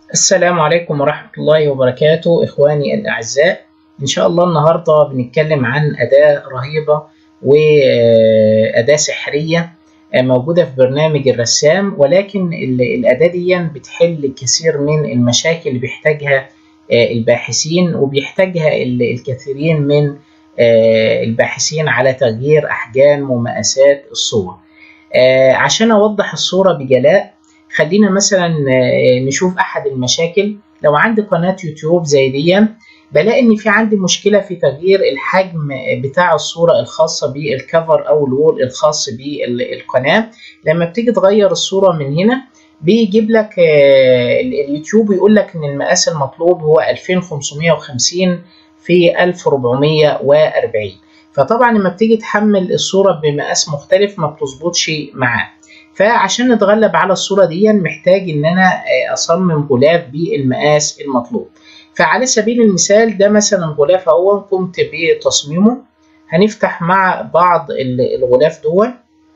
السلام عليكم ورحمة الله وبركاته إخواني الأعزاء إن شاء الله النهاردة بنتكلم عن أداة رهيبة وأداة سحرية موجودة في برنامج الرسام ولكن الأداة دي بتحل كثير من المشاكل اللي بيحتاجها الباحثين وبيحتاجها الكثيرين من الباحثين على تغيير أحجام ومقاسات الصور عشان أوضح الصورة بجلاء خلينا مثلا نشوف احد المشاكل لو عندي قناه يوتيوب زي دي بلاقي ان في عندي مشكله في تغيير الحجم بتاع الصوره الخاصه بالكفر او الوول الخاص بالقناه لما بتيجي تغير الصوره من هنا بيجيب لك اليوتيوب يقول لك ان المقاس المطلوب هو 2550 في 1440 فطبعا لما بتيجي تحمل الصوره بمقاس مختلف ما بتظبطش معاه فعشان نتغلب على الصورة دي محتاج ان انا اصمم غلاف بالمقاس المطلوب فعلى سبيل المثال ده مثلا غلاف اهو قمت بتصميمه هنفتح مع بعض الغلاف دول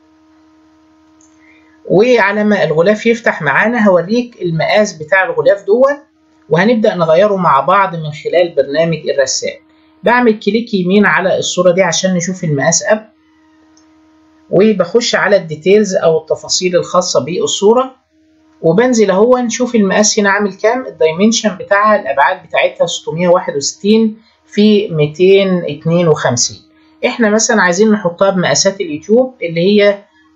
وعلى ما الغلاف يفتح معانا هوريك المقاس بتاع الغلاف دول وهنبدأ نغيره مع بعض من خلال برنامج الرسام بعمل كليك يمين على الصورة دي عشان نشوف المقاس قبل وبخش على الديتيلز او التفاصيل الخاصه بالصوره وبنزل اهو نشوف المقاس هنا عامل كام الدايمنشن بتاعها الابعاد بتاعتها 661 في 252 احنا مثلا عايزين نحطها بمقاسات اليوتيوب اللي هي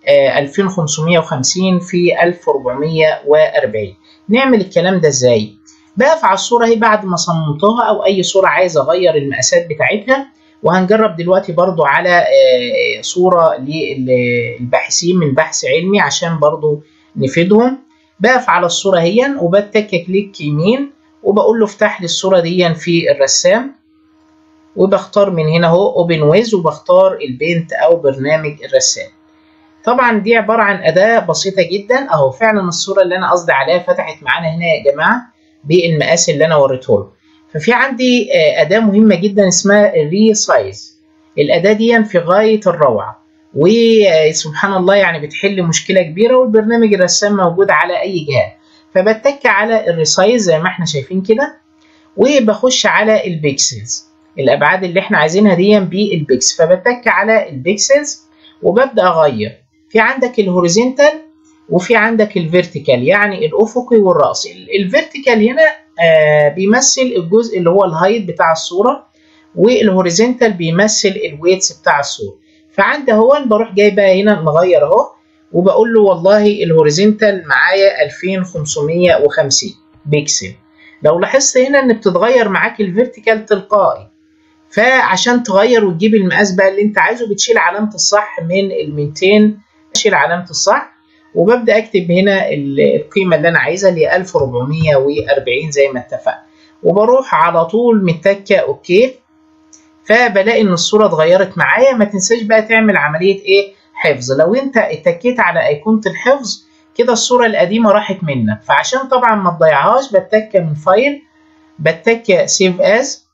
2550 في 1440 نعمل الكلام ده ازاي بقف على الصوره اهي بعد ما صممتها او اي صوره عايز اغير المقاسات بتاعتها وهنجرب دلوقتي برضو على صورة للباحثين من بحث علمي عشان برضو نفيدهم بقف على الصورة هي وبتك كليك يمين وبقول له افتح لي الصورة دي في الرسام وبختار من هنا اهو اوبن ويز وبختار البينت او برنامج الرسام طبعا دي عبارة عن أداة بسيطة جدا اهو فعلا الصورة اللي أنا قصدي عليها فتحت معانا هنا يا جماعة بالمقاس اللي أنا وريته له ففي عندي أداة مهمة جدا اسمها الري سايز الأداة دي في غاية الروعة وسبحان الله يعني بتحل مشكلة كبيرة والبرنامج الرسام موجود على أي جهاز فبتك على الريسايز زي ما احنا شايفين كده وبخش على البيكسلز الأبعاد اللي احنا عايزينها دي بالبيكس فبتك على البيكسلز وببدأ أغير في عندك الهوريزونتال وفي عندك الفيرتيكال يعني الأفقي والرأسي الفيرتيكال هنا آه بيمثل الجزء اللي هو الهايت بتاع الصوره والهوريزونتال بيمثل الويتس بتاع الصوره فعندي اهو بروح جاي بقى هنا مغير اهو وبقول له والله الهوريزونتال معايا 2550 بيكسل لو لاحظت هنا ان بتتغير معاك الفيرتيكال تلقائي فعشان تغير وتجيب المقاس بقى اللي انت عايزه بتشيل علامه الصح من ال 200 تشيل علامه الصح وببدا اكتب هنا القيمه اللي انا عايزها اللي هي 1440 زي ما اتفقنا وبروح على طول متكه اوكي فبلاقي ان الصوره اتغيرت معايا ما تنساش بقى تعمل عمليه ايه حفظ لو انت اتكيت على ايقونه الحفظ كده الصوره القديمه راحت منك فعشان طبعا ما تضيعهاش بتك من فايل بتك سيف از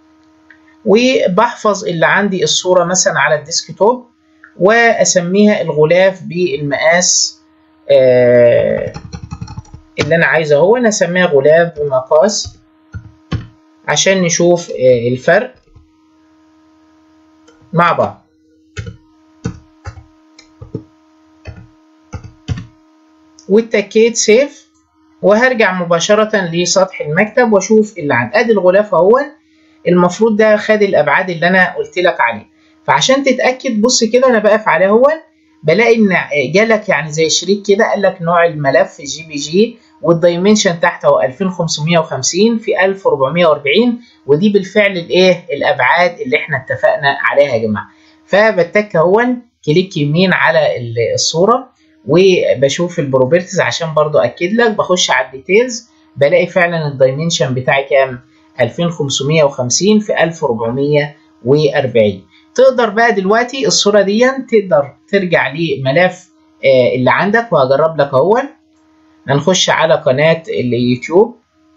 وبحفظ اللي عندي الصوره مثلا على الديسكتوب واسميها الغلاف بالمقاس آه اللي انا عايزه هو انا اسميها غلاف بمقاس عشان نشوف آه الفرق مع بعض واتكيت سيف وهرجع مباشرة لسطح المكتب واشوف اللي عندي ادي الغلاف اهو المفروض ده خد الابعاد اللي انا قلت لك عليها فعشان تتاكد بص كده انا بقف عليه اهو بلاقي ان جالك يعني زي شريك كده قال لك نوع الملف جي بي جي والدايمنشن تحت هو 2550 في 1440 ودي بالفعل الايه الابعاد اللي احنا اتفقنا عليها يا جماعه فبتك اهو كليك يمين على الصوره وبشوف البروبرتيز عشان برضو اكد لك بخش على الديتيلز بلاقي فعلا الدايمنشن بتاعي كام 2550 في 1440 تقدر بقى دلوقتي الصورة دي تقدر ترجع لملف آه اللي عندك وهجرب لك اهو هنخش على قناة اليوتيوب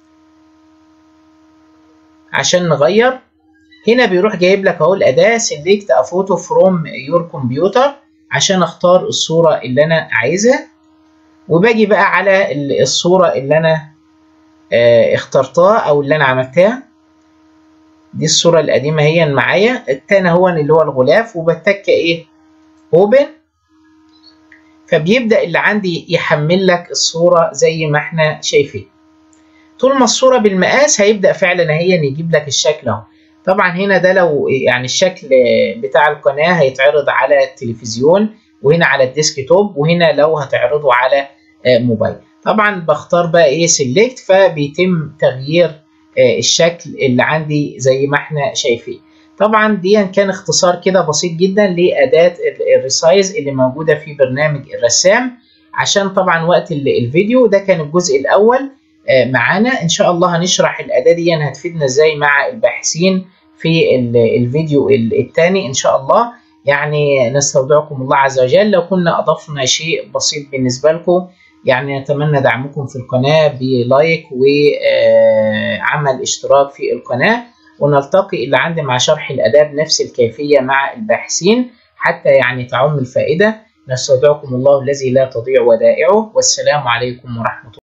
عشان نغير هنا بيروح جايب لك اهو الأداة select a photo from your computer عشان اختار الصورة اللي انا عايزها وباجي بقى على الصورة اللي انا آه اخترتها او اللي انا عملتها دي الصورة القديمة هي معايا التاني هو اللي هو الغلاف وبتك ايه اوبن فبيبدأ اللي عندي يحمل لك الصورة زي ما احنا شايفين طول ما الصورة بالمقاس هيبدأ فعلا هي يجيب لك الشكل اهو طبعا هنا ده لو يعني الشكل بتاع القناة هيتعرض على التلفزيون وهنا على الديسك توب وهنا لو هتعرضه على موبايل طبعا بختار بقى ايه سيلكت فبيتم تغيير الشكل اللي عندي زي ما احنا شايفين طبعا دي كان اختصار كده بسيط جدا لأداة الريسايز اللي موجودة في برنامج الرسام عشان طبعا وقت الفيديو ده كان الجزء الأول معانا ان شاء الله هنشرح الأداة دي هتفيدنا ازاي مع الباحثين في الفيديو الثاني ان شاء الله يعني نستودعكم الله عز وجل لو كنا اضفنا شيء بسيط بالنسبة لكم يعني نتمنى دعمكم في القناة بلايك وعمل اشتراك في القناة ونلتقي اللي عندي مع شرح الأداة بنفس الكيفية مع الباحثين حتى يعني تعم الفائدة نستودعكم الله الذي لا تضيع ودائعه والسلام عليكم ورحمة الله